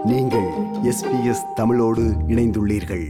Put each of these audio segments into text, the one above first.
நீங்கள் எஸ்பிஎஸ் தமிழோடு இணைந்துள்ளீர்கள்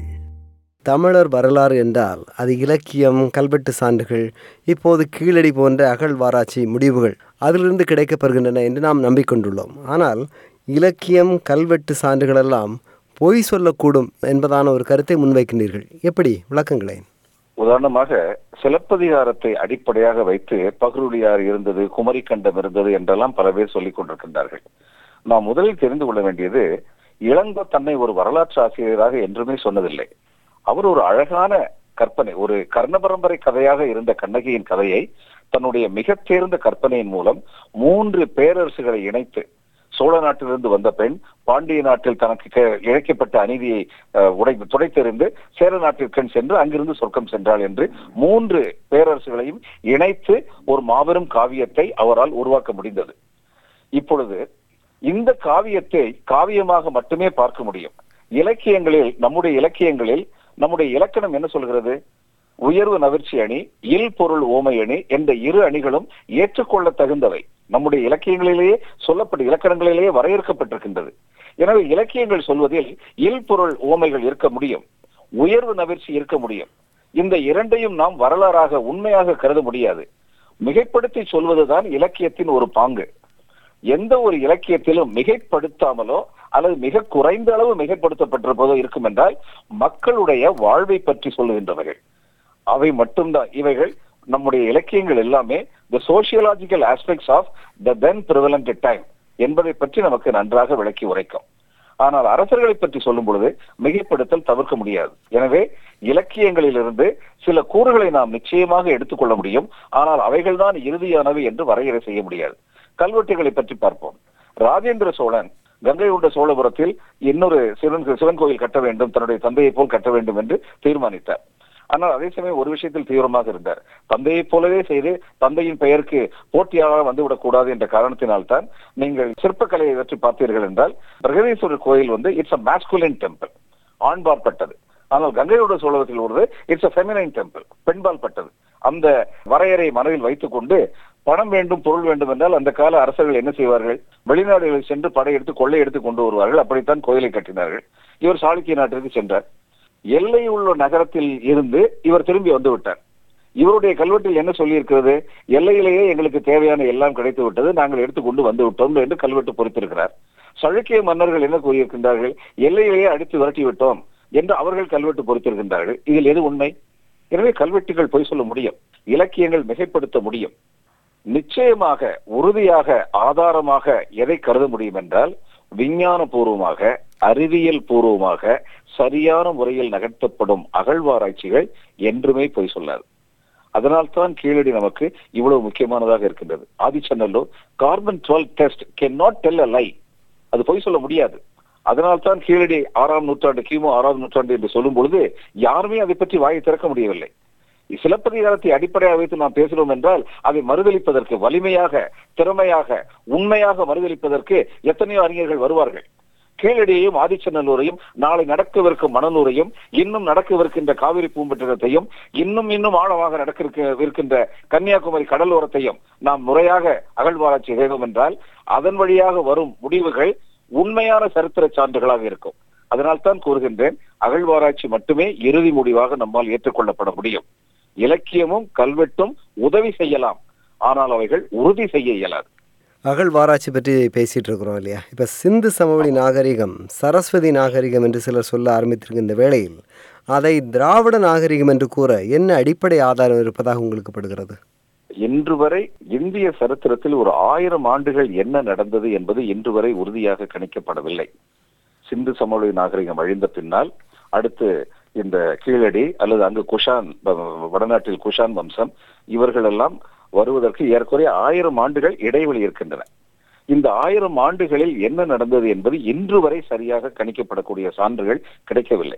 தமிழர் வரலாறு என்றால் அது இலக்கியம் கல்வெட்டு சான்றுகள் இப்போது கீழடி போன்ற அகழ்வாராய்ச்சி முடிவுகள் அதிலிருந்து கிடைக்கப்பெறுகின்றன என்று நாம் நம்பிக்கொண்டுள்ளோம் ஆனால் இலக்கியம் கல்வெட்டு சான்றுகளெல்லாம் பொய் சொல்லக்கூடும் என்பதான ஒரு கருத்தை முன்வைக்கின்றீர்கள் எப்படி விளக்கங்களேன் உதாரணமாக சிலப்பதிகாரத்தை அடிப்படையாக வைத்து பகருளியார் இருந்தது குமரிக்கண்டம் இருந்தது என்றெல்லாம் பல பேர் சொல்லிக் கொண்டிருக்கின்றார்கள் நாம் முதலில் தெரிந்து கொள்ள வேண்டியது இளங்கோ தன்னை ஒரு வரலாற்று ஆசிரியராக என்றுமே சொன்னதில்லை அவர் ஒரு அழகான கற்பனை ஒரு கர்ண பரம்பரை கதையாக இருந்த கண்ணகியின் கதையை தன்னுடைய மிக தேர்ந்த கற்பனையின் மூலம் மூன்று பேரரசுகளை இணைத்து சோழ நாட்டிலிருந்து வந்த பெண் பாண்டிய நாட்டில் தனக்கு கே- இழைக்கப்பட்ட அநீதியை அஹ், உடை துடைத்தெறிந்து சேர நாட்டிற்கண் சென்று அங்கிருந்து சொர்க்கம் சென்றாள் என்று மூன்று பேரரசுகளையும் இணைத்து ஒரு மாபெரும் காவியத்தை அவரால் உருவாக்க முடிந்தது இப்பொழுது இந்த காவியத்தை காவியமாக மட்டுமே பார்க்க முடியும் இலக்கியங்களில் நம்முடைய இலக்கியங்களில் நம்முடைய இலக்கணம் என்ன சொல்கிறது உயர்வு நவிர்ச்சி அணி இல் பொருள் ஓமை அணி என்ற இரு அணிகளும் ஏற்றுக்கொள்ள தகுந்தவை நம்முடைய இலக்கியங்களிலேயே சொல்லப்பட்ட இலக்கணங்களிலேயே வரையறுக்கப்பட்டிருக்கின்றது எனவே இலக்கியங்கள் சொல்வதில் இல் பொருள் ஓமைகள் இருக்க முடியும் உயர்வு நவிர்ச்சி இருக்க முடியும் இந்த இரண்டையும் நாம் வரலாறாக உண்மையாக கருத முடியாது மிகைப்படுத்தி சொல்வதுதான் இலக்கியத்தின் ஒரு பாங்கு எந்த ஒரு இலக்கியத்திலும் மிகைப்படுத்தாமலோ அல்லது மிக குறைந்த அளவு மிகைப்படுத்தப்பட்டிருப்பதோ இருக்கும் என்றால் மக்களுடைய வாழ்வை பற்றி சொல்லுகின்றவர்கள் அவை மட்டும்தான் இவைகள் நம்முடைய இலக்கியங்கள் எல்லாமே the sociological aspects of the then prevalent time என்பதை பற்றி நமக்கு நன்றாக விளக்கி உரைக்கும் ஆனால் அரசர்களை பற்றி சொல்லும் பொழுது மிகைப்படுத்தல் தவிர்க்க முடியாது எனவே இலக்கியங்களிலிருந்து சில கூறுகளை நாம் நிச்சயமாக எடுத்துக்கொள்ள முடியும் ஆனால் அவைகள்தான் இறுதியானவை என்று வரையறை செய்ய முடியாது கல்வெட்டுகளை பற்றி பார்ப்போம் ராஜேந்திர சோழன் கங்கை உண்ட சோழபுரத்தில் இன்னொரு சிவன் சிவன் கோயில் கட்ட வேண்டும் தன்னுடைய தந்தையை போல் கட்ட வேண்டும் என்று தீர்மானித்தார் ஆனால் அதே சமயம் ஒரு விஷயத்தில் தீவிரமாக இருந்தார் தந்தையைப் போலவே செய்து தந்தையின் பெயருக்கு போட்டியாக வந்துவிடக் கூடாது என்ற காரணத்தினால்தான் நீங்கள் சிற்பக்கலையை பற்றி பார்த்தீர்கள் என்றால் பிரகதீஸ்வரர் கோயில் வந்து இட்ஸ் அ மேஸ்குலின் டெம்பிள் ஆண்பால் பட்டது ஆனால் கங்கையோட சோழத்தில் உள்ளது இட்ஸ் அ ஃபெமினைன் டெம்பிள் பெண்பால் பட்டது அந்த வரையறை மனதில் வைத்துக் கொண்டு பணம் வேண்டும் பொருள் வேண்டும் என்றால் அந்த கால அரசர்கள் என்ன செய்வார்கள் வெளிநாடுகளில் சென்று படையெடுத்து கொள்ளையெடுத்து கொண்டு வருவார்கள் அப்படித்தான் கோயிலை கட்டினார்கள் இவர் சாளுக்கிய நாட்டிற்கு சென்றார் எல்லை உள்ள நகரத்தில் இருந்து இவர் திரும்பி வந்து விட்டார் இவருடைய கல்வெட்டில் என்ன சொல்லியிருக்கிறது எல்லையிலேயே எங்களுக்கு தேவையான எல்லாம் கிடைத்து விட்டது நாங்கள் எடுத்துக்கொண்டு வந்து விட்டோம் என்று கல்வெட்டு பொறித்திருக்கிறார் சழுக்கிய மன்னர்கள் என்ன கூறியிருக்கின்றார்கள் எல்லையிலேயே அடித்து விரட்டி விட்டோம் என்று அவர்கள் கல்வெட்டு பொறித்திருக்கின்றார்கள் இதில் எது உண்மை எனவே கல்வெட்டுகள் பொய் சொல்ல முடியும் இலக்கியங்கள் மிகைப்படுத்த முடியும் நிச்சயமாக உறுதியாக ஆதாரமாக எதை கருத முடியும் என்றால் விஞ்ஞான பூர்வமாக அறிவியல் பூர்வமாக சரியான முறையில் நகர்த்தப்படும் அகழ்வாராய்ச்சிகள் என்றுமே பொய் சொல்லாது அதனால்தான் கீழடி நமக்கு இவ்வளவு முக்கியமானதாக இருக்கின்றது Adichanallur carbon twelve test can not tell a lie அது பொய் சொல்ல முடியாது அதனால்தான் கீழடி ஆறாம் நூற்றாண்டு கிமு ஆறாம் நூற்றாண்டு என்று சொல்லும் பொழுது யாருமே அதை பற்றி வாயை திறக்க முடியவில்லை சிலப்பதிகாரத்தை அடிப்படையாக வைத்து நாம் பேசுகிறோம் என்றால் அதை மறுதளிப்பதற்கு வலிமையாக திறமையாக உண்மையாக மறுதளிப்பதற்கு எத்தனையோ அறிஞர்கள் வருவார்கள் கீழடியையும் ஆதிச்சநல்லூரையும் நாளை நடக்கவிருக்கும் மணலூரையும் இன்னும் நடக்கவிருக்கின்ற காவிரி பூம்பட்டினத்தையும் இன்னும் இன்னும் ஆழமாக நடக்க இருக்கின்ற கன்னியாகுமரி கடலோரத்தையும் நாம் முறையாக அகழ்வாராய்ச்சி செய்தோம் என்றால் அதன் வழியாக வரும் முடிவுகள் உண்மையான சரித்திர சான்றுகளாக இருக்கும் அதனால் தான் கூறுகின்றேன் அகழ்வாராய்ச்சி மட்டுமே இறுதி முடிவாக நம்மால் ஏற்றுக்கொள்ளப்பட முடியும் இலக்கியமும் கல்வெட்டும் உதவி செய்யலாம் ஆனால் அவைகள் உறுதி செய்ய இயலாது அகழ்வாராய்ச்சி பற்றி பேசிட்டு இருக்கிறோம் இல்லையா இப்போ சிந்து சமவெளி நாகரிகம் சரஸ்வதி நாகரிகம் என்று சிலர் சொல்ல ஆரம்பித்திருக்கின்ற வேளையில் அதை திராவிட நாகரிகம் என்று கூற என்ன அடிப்படை ஆதாரம் இருப்பதாக உங்களுக்கு படுகிறது இன்று வரை இந்திய சரித்திரத்தில் ஒரு ஆயிரம் ஆண்டுகள் என்ன நடந்தது என்பது இன்று வரை உறுதியாக கணிக்கப்படவில்லை சிந்து சமவெளி நாகரிகம் அழிந்த பின்னால் அடுத்து இந்த கீழடி அல்லது அங்கு குஷான் வ- வடநாட்டில் குஷான் வம்சம் இவர்கள் எல்லாம் வருவதற்கு ஏறக்குறைய ஆயிரம் ஆண்டுகள் இடைவெளி இருக்கின்றன இந்த ஆயிரம் ஆண்டுகளில் என்ன நடந்தது என்பது இன்று வரை சரியாக கணிக்கப்படக்கூடிய சான்றுகள் கிடைக்கவில்லை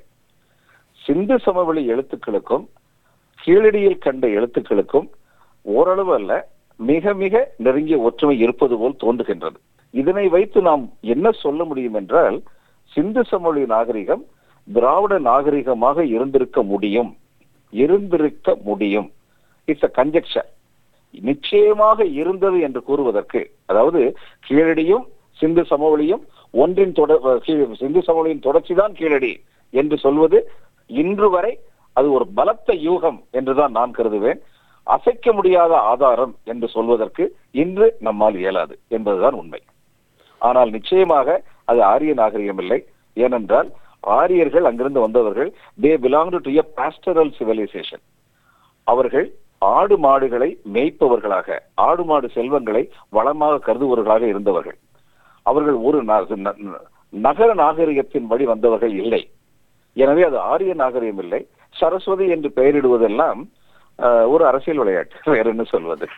சிந்து சமவெளி எழுத்துக்களுக்கும் கீழடியில் கண்ட எழுத்துக்களுக்கும் ஓரளவு அல்ல மிக மிக நெருங்கிய ஒற்றுமை இருப்பது போல் தோன்றுகின்றது இதனை வைத்து நாம் என்ன சொல்ல முடியும் என்றால் சிந்து சமவெளி நாகரிகம் திராவிட நாகரிகமாக இருந்திருக்க முடியும் இருந்திருக்க முடியும் இட்ஸ் அ கன்ஜெக்ஷர் நிச்சயமாக இருந்தது என்று கூறுவதற்கு அதாவது கீழடியும் சிந்து சமவெளியும் ஒன்றின் தொடர் கீழ் சிந்து சமவெளியின் தொடர்ச்சி தான் கீழடி என்று சொல்வது இன்று வரை அது ஒரு பலத்த யூகம் என்றுதான் நான் கருதுவேன் அசைக்க முடியாத ஆதாரம் என்று சொல்வதற்கு இன்று நம்மால் இயலாது என்பதுதான் உண்மை ஆனால் நிச்சயமாக அது ஆரிய நாகரிகம் இல்லை ஏனென்றால் ஆரியர்கள் அங்கிருந்து வந்தவர்கள் they belong to a pastoral civilisation அவர்கள் ஆடு மாடுகளை மேய்ப்பவர்களாக ஆடு மாடு செல்வங்களை வளமாக கருதுபவர்களாக இருந்தவர்கள் அவர்கள் ஒரு ந- ந- நகர நாகரிகத்தின் வழி வந்தவர்கள் இல்லை எனவே அது ஆரிய நாகரிகம் இல்லை சரஸ்வதி என்று பெயரிடுவதெல்லாம் ஆஹ், ஒரு அரசியல் விளையாட்டு வேற என்ன சொல்வது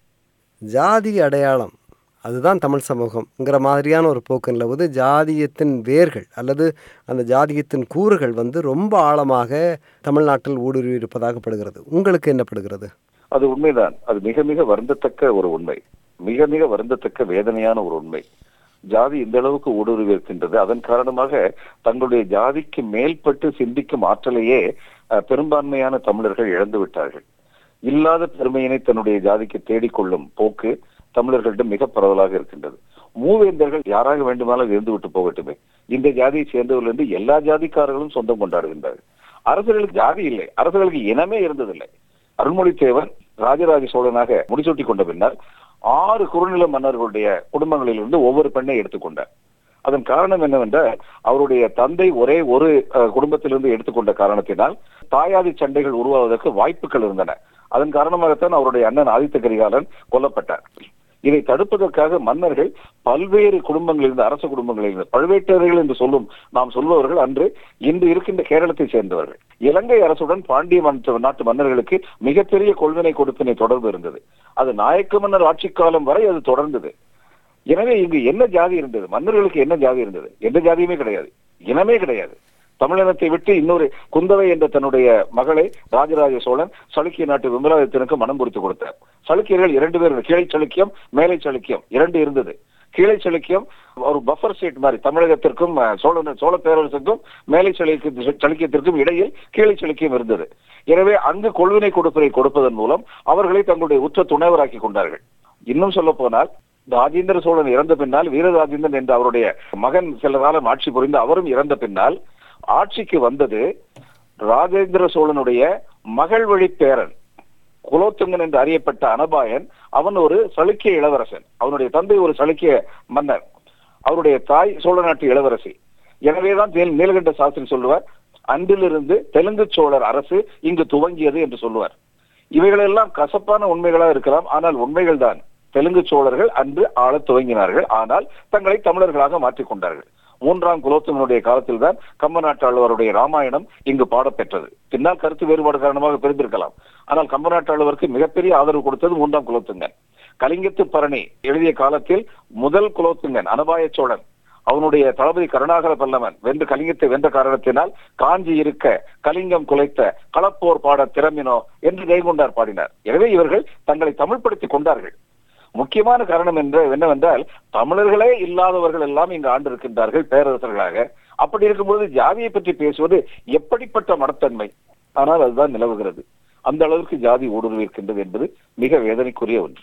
ஜாதி அடையாளம் அதுதான் தமிழ் சமூகம்ங்கிற மாதிரியான ஒரு போக்கு நிலவுது ஜாதியத்தின் வேர்கள் அல்லது அந்த ஜாதியத்தின் கூறுகள் வந்து ரொம்ப ஆழமாக தமிழ்நாட்டில் ஊடுருவி இருப்பதாக படுகிறது உங்களுக்கு என்ன படுகிறது அது உண்மைதான் அது மிக மிக வருந்தத்தக்க ஒரு உண்மை மிக மிக வருந்தத்தக்க வேதனையான ஒரு உண்மை ஜாதி இந்த அளவுக்கு ஊடுருவி இருக்கின்றது அதன் காரணமாக தங்களுடைய ஜாதிக்கு மேல்பட்டு சிந்திக்கும் ஆற்றலையே அஹ், பெரும்பான்மையான தமிழர்கள் இழந்து விட்டார்கள் இல்லாத பெருமையினை தன்னுடைய ஜாதிக்கு தேடிக்கொள்ளும் போக்கு தமிழர்களிடம் மிக பரவலாக இருக்கின்றது மூவேந்தர்கள் யாராக வேண்டுமானாலும் இருந்து விட்டு போகட்டுமே இந்த ஜாதியை சேர்ந்தவர்கள் என்று எல்லா ஜாதிக்காரர்களும் சொந்தம் கொண்டாடுகின்றார்கள் அரசர்களுக்கு ஜாதி இல்லை அரசர்களுக்கு இனமே இருந்ததில்லை அருள்மொழித்தேவன் ராஜராஜ சோழனாக முடிசூட்டி கொண்ட பின்னர் ஆறு குறுநில மன்னர்களுடைய குடும்பங்களிலிருந்து ஒவ்வொரு பெண்ணை எடுத்துக்கொண்டார் அதன் காரணம் என்னவென்றால் அவருடைய தந்தை ஒரே ஒரு அஹ், குடும்பத்திலிருந்து எடுத்துக்கொண்ட காரணத்தினால் தாயாதி சண்டைகள் உருவாவதற்கு வாய்ப்புகள் இருந்தன அதன் காரணமாகத்தான் அவருடைய அண்ணன் ஆதித்த கரிகாலன் கொல்லப்பட்டார் இதை தடுப்பதற்காக மன்னர்கள் பல்வேறு குடும்பங்களிலிருந்து அரச குடும்பங்களிலிருந்து பழுவேட்டரையர்கள் என்று சொல்லும் நாம் சொல்பவர்கள் அன்று இன்று இருக்கின்ற கேரளத்தை சேர்ந்தவர்கள் இலங்கை அரசுடன் பாண்டிய மன்ன- நாட்டு மன்னர்களுக்கு மிகப்பெரிய கொள்வினை கொடுப்பினை தொடர்பு இருந்தது அது நாயக்க மன்னர் ஆட்சி காலம் வரை அது தொடர்ந்தது எனவே இங்கு என்ன ஜாதி இருந்தது மன்னர்களுக்கு என்ன ஜாதி இருந்தது எந்த ஜாதியுமே கிடையாது இனமே கிடையாது தமிழினத்தை விட்டு இன்னொரு குந்தவை என்ற தன்னுடைய மகளை ராஜராஜ சோழன் சளுக்கிய நாட்டு விமலாதித்தனுக்கு மனம் குறித்து கொடுத்தார் சளுக்கியர்கள் இரண்டு பேர் கீழை சளுக்கியம் மேலை சளுக்கியம் இரண்டு இருந்தது கீழை சளுக்கியம் ஒரு பஃபர் ஸ்டேட் மாதிரி தமிழகத்திற்கும் அஹ், சோழ சோழ பேரரசுக்கும் மேலை சளுக்கிய சளுக்கியத்திற்கும் இடையில் கீழை சளுக்கியம் இருந்தது எனவே அங்கு கொள்வினை கொடுப்பதை கொடுப்பதன் மூலம் அவர்களை தங்களுடைய உற்ற துணைவராக்கி கொண்டார்கள் இன்னும் சொல்ல போனால் ராஜேந்திர சோழன் இறந்த பின்னால் வீரராஜேந்திரன் என்ற அவருடைய மகன் சில காலம் ஆட்சி புரிந்து அவரும் இறந்த பின்னால் ஆட்சிக்கு வந்தது ராஜேந்திர சோழனுடைய மகள் வழி பேரன் குலோத்துங்கன் என்று அறியப்பட்ட அனபாயன் அவன் ஒரு சளுக்கிய இளவரசன் அவனுடைய தந்தை ஒரு சளுக்கிய மன்னர் அவருடைய தாய் சோழ நாட்டு இளவரசி எனவேதான் நீல்- நீலகண்ட சாஸ்திரி சொல்லுவார் அன்றிலிருந்து தெலுங்கு சோழர் அரசு இங்கு துவங்கியது என்று சொல்லுவார் இவைகளெல்லாம் கசப்பான உண்மைகளா இருக்கலாம் ஆனால் உண்மைகள் தான் தெலுங்கு சோழர்கள் அன்று ஆளத் துவங்கினார்கள் ஆனால் தங்களை தமிழர்களாக மாற்றிக் கொண்டார்கள் மூன்றாம் குலோத்துங்கனுடைய காலத்தில் தான் கம்ப நாட்டாளுவருடைய ராமாயணம் இங்கு பாடப்பெற்றது பின்னால் கருத்து வேறுபாடு காரணமாக பிரிந்திருக்கலாம் ஆனால் கம்ப நாட்டாளுவருக்கு மிகப்பெரிய ஆதரவு கொடுத்தது மூன்றாம் குலோத்துங்கன் கலிங்கத்து பரணி எழுதிய காலத்தில் முதல் குலோத்துங்கன் அனபாய சோழன் அவனுடைய தளபதி கருணாகர பல்லவன் வென்று கலிங்கத்தை வென்ற காரணத்தினால் காஞ்சி இருக்க கலிங்கம் குலைத்த களப்போர் பாட திறமினோ என்று ஜெயங்கொண்டார் பாடினார் எனவே இவர்கள் தங்களை தமிழ்படுத்திக் கொண்டார்கள் முக்கியமான காரணம் என்று என்னவென்றால் தமிழர்களே இல்லாதவர்கள் எல்லாம் இங்கு ஆண்டிருக்கின்றார்கள் பேரரசர்களாக அப்படி இருக்கும்போது ஜாதியை பற்றி பேசுவது எப்படிப்பட்ட மனத்தன்மை ஆனால் அதுதான் நிலவுகிறது அந்த அளவிற்கு ஜாதி ஊடுருவி இருக்கின்றது என்பது மிக வேதனைக்குரிய ஒன்று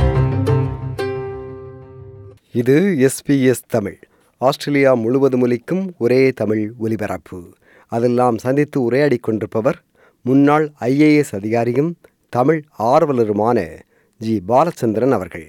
இது எஸ்பிஎஸ் தமிழ் ஆஸ்திரேலியா முழுவதும் ஒலிக்கும் ஒரே தமிழ் ஒலிபரப்பு அதெல்லாம் சந்தித்து உரையாடிக் கொண்டிருப்பவர் முன்னாள் ஐஏஎஸ் அதிகாரியும் தமிழ் ஆர்வலருமான ஜி பாலச்சந்திரன் அவர்கள்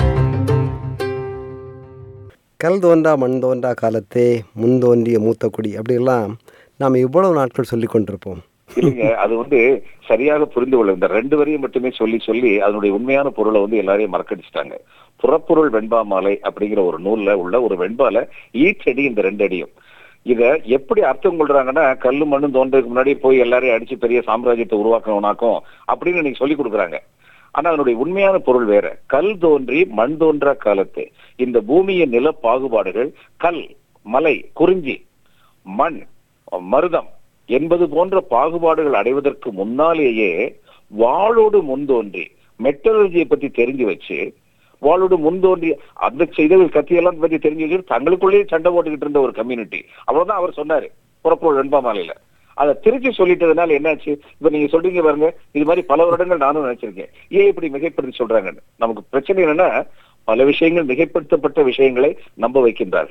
கல் தோன்றா மண் தோன்றா காலத்தே முன் தோன்றிய மூத்த குடி அப்படியெல்லாம் நாம் இவ்வளவு நாட்கள் சொல்லிக் கொண்டிருப்போம் இல்லைங்க அது வந்து சரியாக புரிந்து கொள்ள இந்த ரெண்டு வரியும் மட்டுமே சொல்லி சொல்லி அதனுடைய உண்மையான பொருளை வந்து எல்லாரையும் மறக்கடிச்சிட்டாங்க புறப்பொருள் வெண்பா மாலை அப்படிங்கிற ஒரு நூல்ல உள்ள ஒரு வெண்பால ஈச்சடி இந்த ரெண்டு அடியும் இத எப்படி அர்த்தம் கொள்றாங்கன்னா கல்லு மண்ணும் தோன்றதுக்கு முன்னாடி போய் எல்லாரையும் அடிச்சு பெரிய சாம்ராஜ்யத்தை உருவாக்கணும்னாக்கும் அப்படின்னு இன்னைக்கு சொல்லி கொடுக்குறாங்க ஆனா அதனுடைய உண்மையான பொருள் வேற கல் தோன்றி மண் தோன்றா காலத்து இந்த பூமியின் நில பாகுபாடுகள் கல் மலை குறிஞ்சி மண் மருதம் என்பது போன்ற பாகுபாடுகள் அடைவதற்கு முன்னாலேயே வாளோடு முன்தோன்றி மெட்டலர்ஜியை பத்தி தெரிஞ்சு வச்சு வாளோடு முன்தோன்றி அந்த செய்தவர்கள் கத்தியெல்லாம் பத்தி தெரிஞ்சு வச்சு தங்களுக்குள்ளேயே சண்டை போட்டுக்கிட்டு இருந்த ஒரு கம்யூனிட்டி அவ்வளவுதான் அவர் சொன்னாரு புறப்பொருள் வெண்பாமாலையில அதை திருச்சி சொல்லிட்டதுனால என்னாச்சு இப்ப நீங்க சொல்றீங்க பாருங்க இது மாதிரி பல வருடங்கள் நானும் நினைச்சிருக்கேன் ஏன் இப்படி மிகைப்படுத்தி சொல்றாங்கன்னு நமக்கு பிரச்சனை என்னன்னா பல விஷயங்கள் மிகைப்படுத்தப்பட்ட விஷயங்களை நம்ப வைக்கின்றார்கள்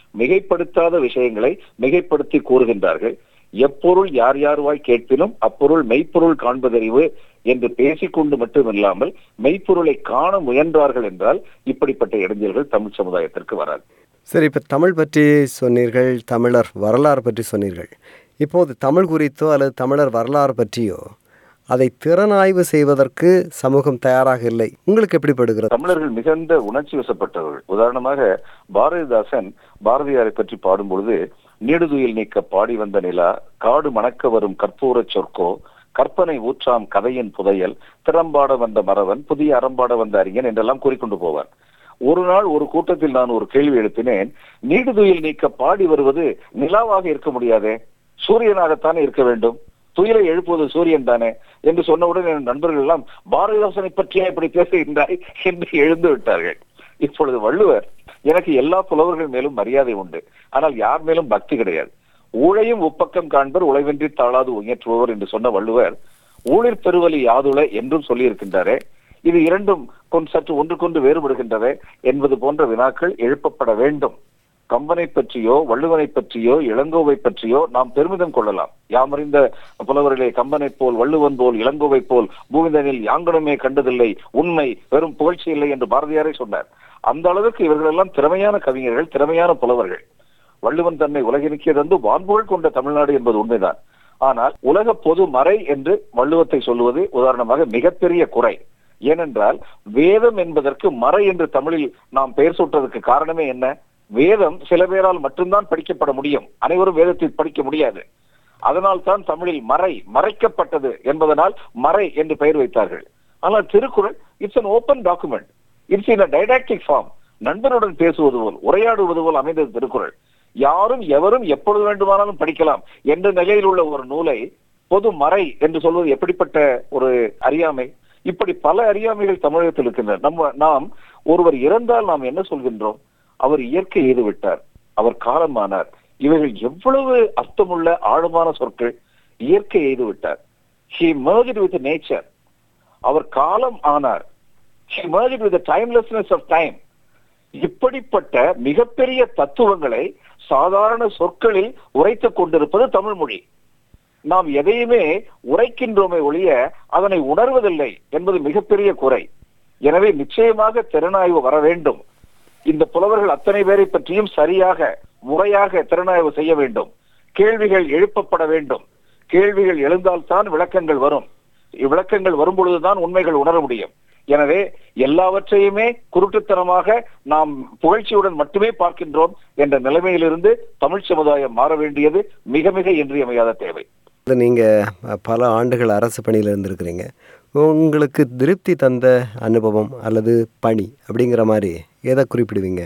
மிகைப்படுத்தாத விஷயங்களை மிகைப்படுத்தி கூறுகின்றார்கள் எப்பொருள் யார் யார்வாய் கேட்பினும் அப்பொருள் மெய்ப்பொருள் காண்பதறிவு என்று பேசிக்கொண்டு மட்டுமில்லாமல் மெய்ப்பொருளை காண முயன்றார்கள் என்றால் இப்படிப்பட்ட இடைஞ்சல்கள் தமிழ் சமுதாயத்திற்கு வராது சரி இப்போ தமிழ் பற்றி சொன்னீர்கள் தமிழர் வரலாறு பற்றி சொன்னீர்கள் இப்போது தமிழ் குறித்தோ அல்லது தமிழர் வரலாறு பற்றியோ அதை திறனாய்வு செய்வதற்கு சமூகம் தயாராக இல்லை உங்களுக்கு எப்படி படுகிறது தமிழர்கள் மிகுந்த உணர்ச்சி வசப்பட்டவர்கள் உதாரணமாக பாரதிதாசன் பாரதியாரை பற்றி பாடும்பொழுது நீடுதுயில் நீக்க பாடி வந்த நிலா காடு மணக்க வரும் கற்பூரச் சொற்கோ கற்பனை ஊற்றாம் கதையின் புதையல் திறம்பாட வந்த மறவன் புதிய அறம்பாட வந்த அறிஞன் என்றெல்லாம் கூறிக்கொண்டு போவார் ஒரு நாள் ஒரு கூட்டத்தில் நான் ஒரு கேள்வி எழுப்பினேன் நீடுதுயில் நீக்க பாடி வருவது நிலாவாக இருக்க முடியாதே சூரியனாகத்தானே இருக்க வேண்டும் துயிலை எழுப்புவது சூரியன் தானே என்று சொன்னவுடன் என் நண்பர்கள் எல்லாம் பாரதிதாசனை பற்றியே இப்படி பேசுகின்றாய் என்று எழுந்து விட்டார்கள் இப்பொழுது வள்ளுவர் எனக்கு எல்லா புலவர்கள் மேலும் மரியாதை உண்டு ஆனால் யார் மேலும் பக்தி கிடையாது ஊழையும் உப்பக்கம் காண்பர் உழைவென்றி தாழாது உயற்றுபவர் என்று சொன்ன வள்ளுவர் ஊழிற் பெருவலி யாதுள என்றும் சொல்லியிருக்கின்றாரே இது இரண்டும் கொண்டு சற்று ஒன்றுக்கொன்று வேறுபடுகின்றன என்பது போன்ற வினாக்கள் எழுப்பப்பட வேண்டும் கம்பனை பற்றியோ வள்ளுவனை பற்றியோ இளங்கோவை பற்றியோ நாம் பெருமிதம் கொள்ளலாம் யாமறிந்த புலவர்களே கம்பனைப் போல் வள்ளுவன் போல் இளங்கோவை போல் பூமிதனில் யாங்கனமே கண்டதில்லை உண்மை வெறும் புகழ்ச்சி இல்லை என்று பாரதியாரே சொன்னார் அந்த அளவுக்கு இவர்கள் எல்லாம் திறமையான கவிஞர்கள் திறமையான புலவர்கள் வள்ளுவன் தன்னை உலகினுக்கே தந்து வான்புகழ் கொண்ட தமிழ்நாடு என்பது உண்மைதான் ஆனால் உலக பொது மறை என்று வள்ளுவத்தை சொல்லுவது உதாரணமாக மிகப்பெரிய குறை ஏனென்றால் வேதம் என்பதற்கு மறை என்று தமிழில் நாம் பெயர் சூட்டுறதுக்கு காரணமே என்ன வேதம் சில பேரால் மட்டும்தான் படிக்கப்பட முடியும் அனைவரும் வேதத்தை படிக்க முடியாது அதனால் தான் தமிழில் மறை மறைக்கப்பட்டது என்பதனால் மறை என்று பெயர் வைத்தார்கள் ஆனால் Thirukkural it's an open document it's in didactic form நண்பருடன் பேசுவது போல் உரையாடுவது போல் அமைந்தது திருக்குறள் யாரும் எவரும் எப்பொழுது வேண்டுமானாலும் படிக்கலாம் என்ற நிலையில் உள்ள ஒரு நூலை பொது மறை என்று சொல்வது எப்படிப்பட்ட ஒரு அறியாமை இப்படி பல அறியாமைகள் தமிழகத்தில் இருக்கின்றன நம்ம நாம் ஒருவர் இறந்தால் நாம் என்ன சொல்கின்றோம் அவர் இயற்கை எய்து விட்டார் அவர் காலமானார் இவைகள் எவ்வளவு அர்த்தமுள்ள ஆழமான சொற்கள் இயற்கை எய்து விட்டார் ஹி merged வித் நேச்சர் அவர் காலம் ஆனார் he merged with timelessness of time இப்படிப்பட்ட மிகப்பெரிய தத்துவங்களை சாதாரண சொற்களில் உரைத்துக் கொண்டிருப்பது தமிழ் மொழி நாம் எதையுமே உரைக்கின்றோமே ஒழிய அதனை உணர்வதில்லை என்பது மிகப்பெரிய குறை எனவே நிச்சயமாக திறனாய்வு வர வேண்டும் இந்த புலவர்கள் அத்தனை பேரை பற்றியும் சரியாக முறையாக திறனாய்வு செய்ய வேண்டும் கேள்விகள் எழுப்பப்பட வேண்டும் கேள்விகள் எழுந்தால்தான் விளக்கங்கள் வரும் விளக்கங்கள் வரும் பொழுதுதான் உண்மைகள் உணர முடியும் எனவே எல்லாவற்றையுமே குருட்டுத்தனமாக நாம் புகழ்ச்சியுடன் மட்டுமே பார்க்கின்றோம் என்ற நிலைமையிலிருந்து தமிழ் சமுதாயம் மாற வேண்டியது மிக மிக இன்றியமையாத தேவை நீங்கள் பல ஆண்டுகள் அரசு பணியில் இருந்திருக்கிறீங்க உங்களுக்கு திருப்தி தந்த அனுபவம் அல்லது பணி அப்படிங்கிற மாதிரி எதை குறிப்பிடுவீங்க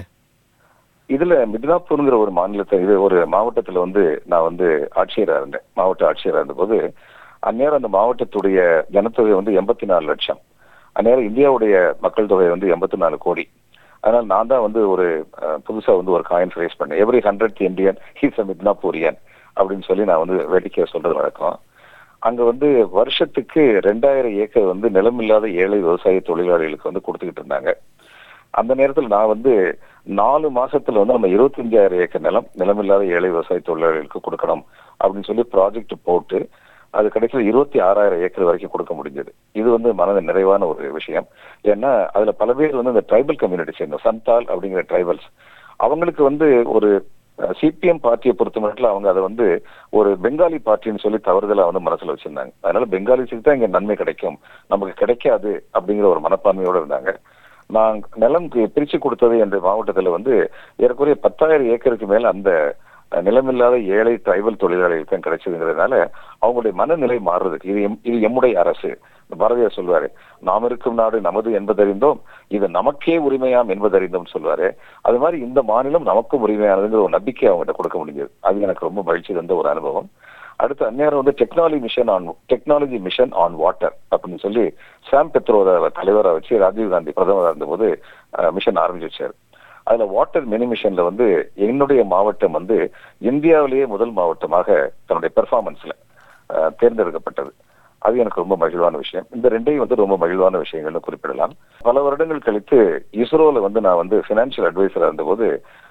இதுல மித்னாப்பூர்ங்கிற ஒரு மாநிலத்தை இது ஒரு மாவட்டத்துல வந்து நான் வந்து ஆட்சியரா இருந்தேன் மாவட்ட ஆட்சியரா இருந்தபோது அந்நேரம் அந்த மாவட்டத்துடைய ஜனத்தொகை வந்து எண்பத்தி நாலு லட்சம் அந்நேரம் இந்தியாவுடைய மக்கள் தொகை வந்து எண்பத்தி நாலு கோடி அதனால நான் தான் வந்து ஒரு அஹ், புதுசா வந்து ஒரு காயின் ரைஸ் பண்ணேன் every hundred Indian he's a Midnapurian அப்படின்னு சொல்லி நான் வந்து வேடிக்கையா சொல்றது வழக்கம் அங்க வந்து வருஷத்துக்கு ரெண்டாயிரம் ஏக்கர் வந்து நிலமில்லாத ஏழை விவசாய தொழிலாளிகளுக்கு வந்து கொடுத்துக்கிட்டு இருந்தாங்க அந்த நேரத்தில் நான் வந்து நாலு மாசத்துல வந்து நம்ம இருபத்தஞ்சாயிரம் ஏக்கர் நிலம் நிலமில்லாத ஏழை விவசாய தொழிலாளிகளுக்கு கொடுக்கணும் அப்படின்னு சொல்லி ப்ராஜெக்ட் போட்டு அது கடைசியில் இருபத்தி ஆறாயிரம் ஏக்கர் வரைக்கும் கொடுக்க முடிஞ்சது இது வந்து மனது நிறைவான ஒரு விஷயம் ஏன்னா அதுல பல பேர் வந்து இந்த ட்ரைபல் கம்யூனிட்டி சேர்ந்த சந்தால் அப்படிங்கிற ட்ரைபல்ஸ் அவங்களுக்கு வந்து ஒரு சிபிஎம் பார்ட்டியை பொறுத்த மட்டும் அவங்க அதை வந்து ஒரு பெங்காலி பார்ட்டின்னு சொல்லி தவறுதலா வந்து மனசுல வச்சிருந்தாங்க அதனால பெங்காலிஸுக்கு தான் இங்க நன்மை கிடைக்கும் நமக்கு கிடைக்காது அப்படிங்கிற ஒரு மனப்பான்மையோட இருந்தாங்க நான் நிலம் கு- பிரிச்சு கொடுத்தது என்ற மாவட்டத்துல வந்து ஏறக்குறைய பத்தாயிரம் ஏக்கருக்கு மேல அந்த அஹ், நிலமில்லாத ஏழை டிரைபல் தொழிலாளிகளுக்கு தான் கிடைச்சதுங்கிறதுனால அவங்களுடைய மனநிலை மாறுறது இது எம்- இது எம்முடைய அரசு பாரதியார் சொல்வாரு நாம் இருக்கும் நாடு நமது என்பதறிந்தோம் இது நமக்கே உரிமையாம் என்பதறிந்தோம் சொல்வாரு அது மாதிரி இந்த மாநிலம் நமக்கும் உரிமையானதுங்கிற ஒரு நம்பிக்கை அவங்ககிட்ட கொடுக்க முடிஞ்சது அது எனக்கு ரொம்ப மகிழ்ச்சி தந்த ஒரு அனுபவம் அடுத்து அந்நேரம் வந்து technology mission on technology mission on water அப்படின்னு சொல்லி சாம் பெத்ரோட தலைவரை வச்சு ராஜீவ் காந்தி பிரதமராக இருந்தபோது மிஷன் ஆரம்பிச்சு வச்சாரு அதுல வாட்டர் மினி மிஷன்ல வந்து என்னுடைய மாவட்டம் வந்து இந்தியாவிலேயே முதல் மாவட்டமாக தன்னுடைய பெர்ஃபார்மன்ஸ்ல தேர்ந்தெடுக்கப்பட்டது அது எனக்கு ரொம்ப மகிழ்வான விஷயம் இந்த ரெண்டையும் வந்து ரொம்ப மகிழ்வான விஷயங்கள்னு குறிப்பிடலாம் பல வருடங்கள் கழித்து இஸ்ரோல வந்து நான் வந்து பினான்சியல் அட்வைசரா இருந்தபோது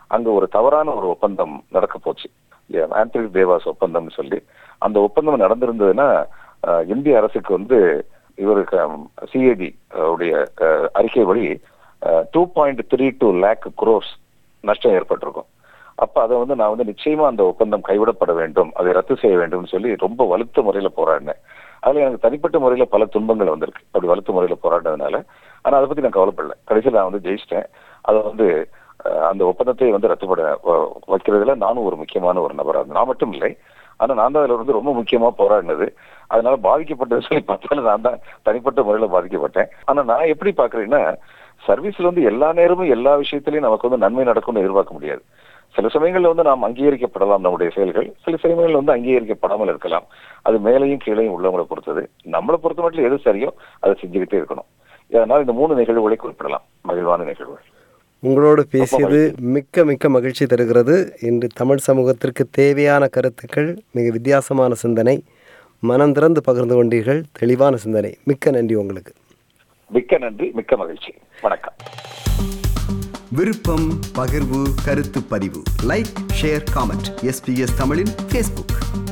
அங்க ஒரு தவறான ஒரு ஒப்பந்தம் நடக்க போச்சு ஆந்திரி தேவாஸ் ஒப்பந்தம்னு சொல்லி அந்த ஒப்பந்தம் நடந்திருந்ததுன்னா அஹ், இந்திய அரசுக்கு வந்து இவருக்கு சிஏடி உடைய அஹ், அறிக்கைப்படி two point three two lakh crores நஷ்டம் ஏற்பட்டிருக்கும் அப்ப அதை வந்து நான் வந்து நிச்சயமா அந்த ஒப்பந்தம் கைவிடப்பட வேண்டும் அதை ரத்து செய்ய வேண்டும்னு சொல்லி ரொம்ப வலுத்த முறையில போராடினேன் அதுல எனக்கு தனிப்பட்ட முறையில பல துன்பங்கள் வந்திருக்கு அப்படி வலுத்த முறையில போராடினதுனால ஆனா அதை பத்தி நான் கவலைப்படல கடைசியில் நான் வந்து ஜெயிச்சிட்டேன் அதை வந்து அஹ், அந்த ஒப்பந்தத்தை வந்து ரத்துப்பட வ- வைக்கிறதுல நானும் ஒரு முக்கியமான ஒரு நபரா இருந்தேன் நான் மட்டும் இல்லை ஆனா நான் தான் அதுல வந்து ரொம்ப முக்கியமா போராடினது அதனால பாதிக்கப்பட்டது சொல்லி பார்த்தாலும் நான் தான் தனிப்பட்ட முறையில பாதிக்கப்பட்டேன் ஆனா நான் எப்படி பாக்குறேன்னா சர்வீஸ்ல வந்து எல்லா நேரமும் எல்லா விஷயத்திலயும் நமக்கு வந்து நன்மை நடக்கும்னு எதிர்பார்க்க முடியாது சில சமயங்கள்ல வந்து நாம் அங்கீகரிக்கப்படலாம் நம்முடைய செயல்கள் சில சமயங்கள்ல வந்து அங்கீகரிக்கப்படாமல் இருக்கலாம் அது மேலையும் கீழையும் உள்ளவங்களை பொறுத்தது நம்மளை பொறுத்த மட்டும் எது சரியோ அதை செஞ்சுக்கிட்டே இருக்கணும் அதனால இந்த மூணு நிகழ்வுகளை குறிப்பிடலாம் மகிழ்வான நிகழ்வுகள் உங்களோடு பேசியது மிக்க மிக்க மகிழ்ச்சி தருகிறது இன்று தமிழ் சமூகத்திற்கு தேவையான கருத்துக்கள் மிக வித்தியாசமான சிந்தனை மனம் திறந்து பகிர்ந்து கொண்டீர்கள் தெளிவான சிந்தனை மிக்க நன்றி உங்களுக்கு மிக்க நன்றி மிக்க மகிழ்ச்சி வணக்கம் விருப்பம் பகிர்வு கருத்து பதிவு லைக் ஷேர் காமெண்ட் எஸ்பிஎஸ் தமிழின் ஃபேஸ்புக்